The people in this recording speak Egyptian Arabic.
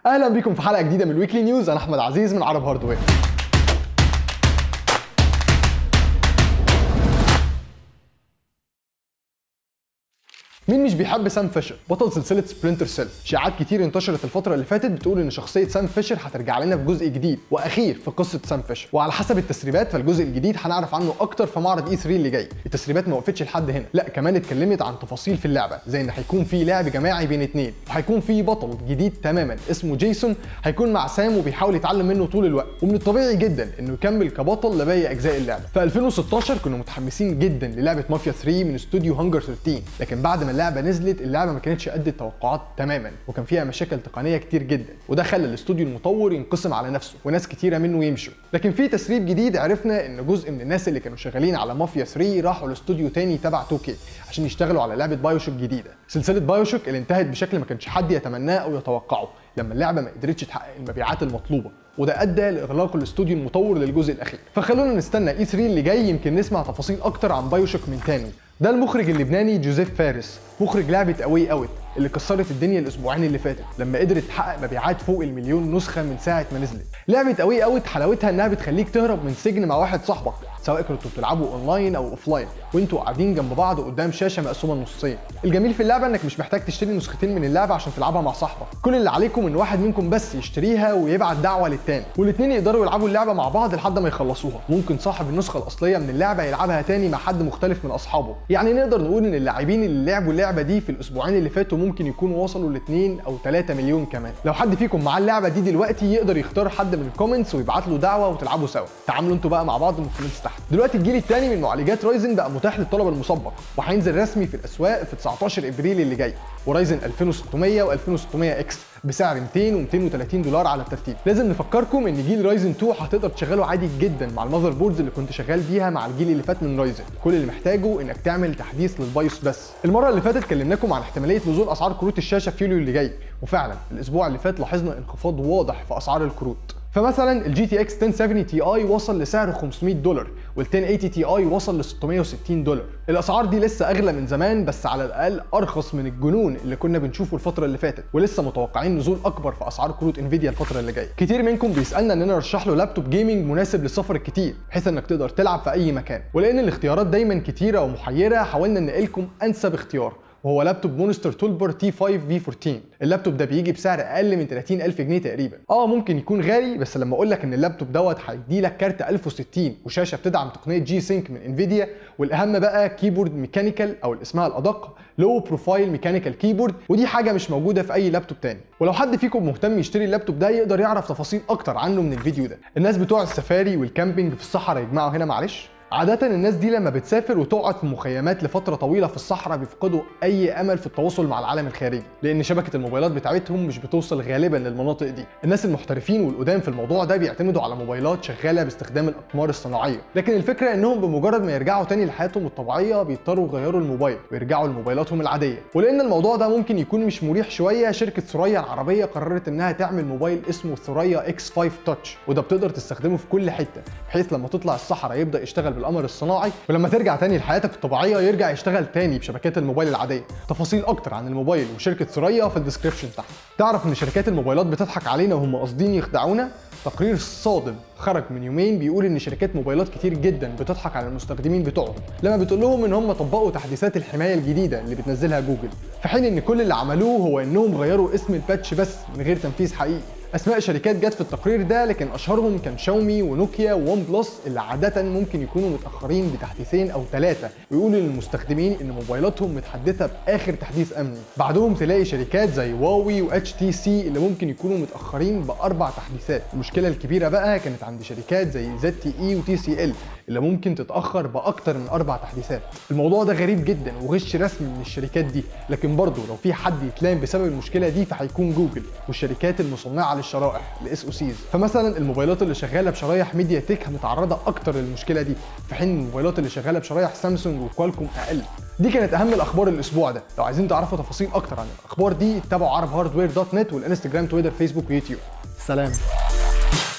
اهلا بيكم في حلقه جديده من الويكلي نيوز انا احمد عزيز من عرب هاردوير مين مش بيحب سام فيشر بطل سلسله سبرينتر سيل شائعات كتير انتشرت الفتره اللي فاتت بتقول ان شخصيه سام فيشر هترجع لنا في جزء جديد واخير في قصه سام فيشر وعلى حسب التسريبات فالجزء الجديد هنعرف عنه اكتر في معرض اي 3 اللي جاي التسريبات ما وقفتش لحد هنا لا كمان اتكلمت عن تفاصيل في اللعبه زي ان هيكون في لعب جماعي بين اتنين وهيكون في بطل جديد تماما اسمه جيسون هيكون مع سام وبيحاول يتعلم منه طول الوقت ومن الطبيعي جدا انه يكمل كبطل لباقي اجزاء اللعبه في 2016 كنا متحمسين جدا للعبه مافيا 3 من استوديو هانجر 13 لكن بعد ما اللعبه نزلت اللعبه ما كانتش قد التوقعات تماما وكان فيها مشاكل تقنيه كتير جدا وده خلى الاستوديو المطور ينقسم على نفسه وناس كتيره منه يمشوا لكن في تسريب جديد عرفنا ان جزء من الناس اللي كانوا شغالين على مافيا 3 راحوا لاستوديو تاني تبع 2K عشان يشتغلوا على لعبه بايوشوك جديده سلسله بايوشوك اللي انتهت بشكل ما كانش حد يتمناه او يتوقعه لما اللعبه ما قدرتش تحقق المبيعات المطلوبه وده ادى لاغلاق الاستوديو المطور للجزء الاخير فخلونا نستنى اي 3 اللي جاي يمكن نسمع تفاصيل اكتر عن بايوشوك من تاني ده المخرج اللبناني جوزيف فارس مخرج لعبه اوي اوت اللي كسرت الدنيا الاسبوعين اللي فاتوا لما قدرت تحقق مبيعات فوق المليون نسخه من ساعه ما نزلت لعبه اوي اوت حلاوتها انها بتخليك تهرب من سجن مع واحد صاحبك سواء كنتوا بتلعبوا اونلاين او اوفلاين وانتوا قاعدين جنب بعض قدام شاشه مقسومه نصين الجميل في اللعبه انك مش محتاج تشتري نسختين من اللعبه عشان تلعبها مع صاحبك كل اللي عليكم ان واحد منكم بس يشتريها ويبعت دعوه للتاني والاثنين يقدروا يلعبوا اللعبه مع بعض لحد ما يخلصوها ممكن صاحب النسخه الاصليه من اللعبه يلعبها تاني مع حد مختلف من اصحابه يعني نقدر نقول ان اللاعبين اللي لعبوا اللعبه دي في الاسبوعين اللي فاتوا ممكن يكونوا وصلوا ل 2 او 3 مليون كمان لو حد فيكم معاه اللعبه دي دلوقتي يقدر يختار حد من الكومنتس ويبعت له دعوه وتلعبوا سوا تعاملوا انتوا بقى مع بعض من الكومنتس تحت دلوقتي الجيل الثاني من معالجات رايزن بقى متاح للطلب المسبق وهينزل رسمي في الاسواق في 19 ابريل اللي جاي ورايزن 2600 و2600 اكس بسعر 200 و230 دولار على الترتيب لازم نفكركم ان جيل رايزن 2 هتقدر تشغله عادي جدا مع المذر بوردز اللي كنت شغال بيها مع الجيل اللي فات من رايزن كل اللي محتاجه انك تعمل تحديث للبايوس بس المره اللي فاتت كلمناكم عن احتماليه نزول اسعار كروت الشاشه في يوليو اللي جاي وفعلا الاسبوع اللي فات لاحظنا انخفاض واضح في اسعار الكروت فمثلا الجي تي اكس 1070 تي اي وصل لسعر 500 دولار وال 1080 تي اي وصل ل 660 دولار الاسعار دي لسه اغلى من زمان بس على الاقل ارخص من الجنون اللي كنا بنشوفه الفتره اللي فاتت ولسه متوقعين نزول اكبر في اسعار كروت انفيديا الفتره اللي جايه كتير منكم بيسالنا اننا نرشح له لابتوب جيمنج مناسب للسفر الكتير بحيث انك تقدر تلعب في اي مكان ولان الاختيارات دايما كتيره ومحيره حاولنا ننقلكم انسب اختيار وهو لابتوب مونستر تولبر تي 5 في 14 اللابتوب ده بيجي بسعر اقل من 30000 جنيه تقريبا اه ممكن يكون غالي بس لما اقول لك ان اللابتوب دوت هيدي لك كارت 1060 وشاشه بتدعم تقنيه جي سينك من انفيديا والاهم بقى كيبورد ميكانيكال او اسمها الادق لو بروفايل ميكانيكال كيبورد ودي حاجه مش موجوده في اي لابتوب تاني ولو حد فيكم مهتم يشتري اللابتوب ده يقدر يعرف تفاصيل اكتر عنه من الفيديو ده الناس بتوع السفاري والكامبينج في الصحراء يجمعوا هنا معلش عادة الناس دي لما بتسافر وتقعد في مخيمات لفترة طويلة في الصحراء بيفقدوا أي أمل في التواصل مع العالم الخارجي، لأن شبكة الموبايلات بتاعتهم مش بتوصل غالبا للمناطق دي. الناس المحترفين والقدام في الموضوع ده بيعتمدوا على موبايلات شغالة باستخدام الأقمار الصناعية، لكن الفكرة إنهم بمجرد ما يرجعوا تاني لحياتهم الطبيعية بيضطروا يغيروا الموبايل ويرجعوا لموبايلاتهم العادية، ولأن الموضوع ده ممكن يكون مش مريح شوية شركة ثريا العربية قررت إنها تعمل موبايل اسمه ثريا اكس 5 تاتش، وده بتقدر تستخدمه في كل حتة، بحيث لما تطلع الصحراء يبدأ يشتغل بالقمر الصناعي ولما ترجع تاني لحياتك الطبيعيه يرجع يشتغل تاني بشبكات الموبايل العاديه تفاصيل اكتر عن الموبايل وشركه ثريا في الديسكربشن تحت تعرف ان شركات الموبايلات بتضحك علينا وهم قاصدين يخدعونا تقرير صادم خرج من يومين بيقول ان شركات موبايلات كتير جدا بتضحك على المستخدمين بتوعهم لما بتقول لهم ان هم طبقوا تحديثات الحمايه الجديده اللي بتنزلها جوجل في حين ان كل اللي عملوه هو انهم غيروا اسم الباتش بس من غير تنفيذ حقيقي اسماء شركات جت في التقرير ده لكن اشهرهم كان شاومي ونوكيا وون بلس اللي عاده ممكن يكونوا متاخرين بتحديثين او ثلاثه ويقولوا للمستخدمين ان موبايلاتهم متحدثه باخر تحديث امني بعدهم تلاقي شركات زي واوي واتش تي سي اللي ممكن يكونوا متاخرين باربع تحديثات المشكله الكبيره بقى كانت عند شركات زي زد تي اي وتي سي ال اللي ممكن تتاخر باكتر من اربع تحديثات الموضوع ده غريب جدا وغش رسمي من الشركات دي لكن برضه لو في حد يتلام بسبب المشكله دي فهيكون جوجل والشركات المصنعه للشرائح الاس او سيز فمثلا الموبايلات اللي شغاله بشرايح ميديا تك متعرضه اكتر للمشكله دي في حين الموبايلات اللي شغاله بشرايح سامسونج وكوالكوم اقل دي كانت اهم الاخبار الاسبوع ده لو عايزين تعرفوا تفاصيل اكتر عن الاخبار دي اتبعوا عرب هاردوير دوت نت والانستجرام تويتر فيسبوك ويوتيوب سلام